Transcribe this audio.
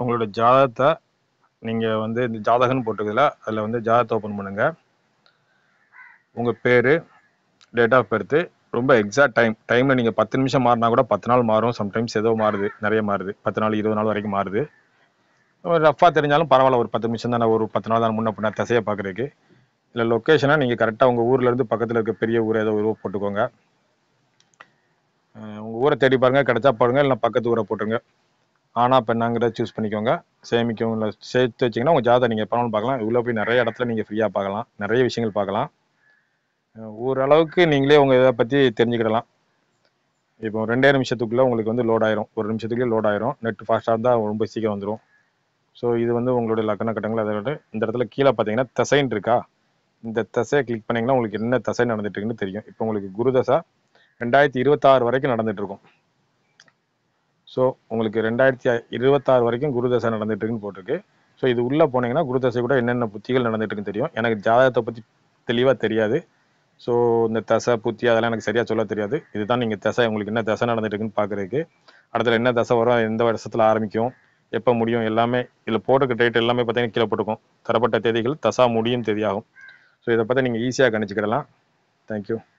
உங்களோட ஜாதகத்தை நீங்கள் வந்து இந்த ஜாதகம்னு போட்டுக்கல அதில் வந்து ஜாதகத்தை ஓப்பன் பண்ணுங்கள் உங்கள் பேர் டேட் ஆஃப் பர்த்து ரொம்ப எக்ஸாக்ட் டைம் டைமில் நீங்கள் பத்து நிமிஷம் மாறினா கூட பத்து நாள் மாறும் சம்டைம்ஸ் ஏதோ மாறுது நிறைய மாறுது பத்து நாள் இருபது நாள் வரைக்கும் மாறுது ரஃபாக தெரிஞ்சாலும் பரவாயில்ல ஒரு பத்து நிமிஷம் தானே ஒரு பத்து நாள் தான் முன்ன பின்ன திசையை பார்க்குறதுக்கு இல்லை லொக்கேஷனை நீங்கள் கரெக்டாக உங்கள் ஊர்லேருந்து பக்கத்தில் இருக்க பெரிய ஊர் ஏதோ ஒரு ஊர் போட்டுக்கோங்க உங்கள் ஊரை தேடி பாருங்கள் கிடைச்சா பாருங்க இல்லை பக்கத்து ஊரை போட்டுருங்க ஆனா பெண்ணாங்கிறத சூஸ் பண்ணிக்கோங்க சேமிக்கவும் இல்லை சேர்த்து வச்சிங்கன்னா உங்கள் ஜாதகம் நீங்கள் எப்போனாலும் பார்க்கலாம் உள்ளே போய் நிறைய இடத்துல நீங்கள் ஃப்ரீயாக பார்க்கலாம் நிறைய விஷயங்கள் பார்க்கலாம் அஹ் ஓரளவுக்கு நீங்களே உங்கள் இதை பற்றி தெரிஞ்சுக்கிடலாம் இப்போ ரெண்டே நிமிஷத்துக்குள்ளே உங்களுக்கு வந்து லோட் ஆயிரும் ஒரு நிமிஷத்துக்குள்ளே லோட் ஆயிரும் நெட் ஃபாஸ்ட்டாக இருந்தால் ரொம்ப சீக்கிரம் வந்துடும் ஸோ இது வந்து உங்களுடைய லக்கண கட்டங்கள் அதை விட இந்த இடத்துல கீழே பார்த்தீங்கன்னா தசைன்னு இருக்கா இந்த தசையை கிளிக் பண்ணீங்கன்னா உங்களுக்கு என்ன தசை நடந்துட்டு இருக்குன்னு தெரியும் இப்போ உங்களுக்கு குரு தசை ரெண்டாயிரத்தி இருபத்தாறு வரைக்கும் நடந்துட்டு இருக்கும் ஸோ உங்களுக்கு ரெண்டாயிரத்தி இருபத்தாறு வரைக்கும் குரு தசை நடந்துட்டு இருக்குன்னு போட்டிருக்கு ஸோ இது உள்ளே போனீங்கன்னா குரு தசை கூட என்னென்ன புத்திகள் நடந்துட்டு இருக்குன்னு தெரியும் எனக்கு ஜாதகத்தை பற்றி தெளிவாக தெரியாது ஸோ இந்த தசை புத்தி அதெல்லாம் எனக்கு சரியாக சொல்ல தெரியாது இதுதான் நீங்கள் தசை உங்களுக்கு என்ன தசை நடந்துட்டு இருக்குன்னு பார்க்குறதுக்கு அடுத்தது என்ன தசை வரும் எந்த வருஷத்தில் ஆரம்பிக்கும் எப்போ முடியும் எல்லாமே இதில் போட்டுக்க டேட் எல்லாமே பார்த்தீங்கன்னா கீழே போட்டுக்கும் தரப்பட்ட தேதிகள் தசா முடியும் தேதியாகும் ஸோ இதை பற்றி நீங்கள் ஈஸியாக கணிச்சுக்கிடலாம் தேங்க்யூ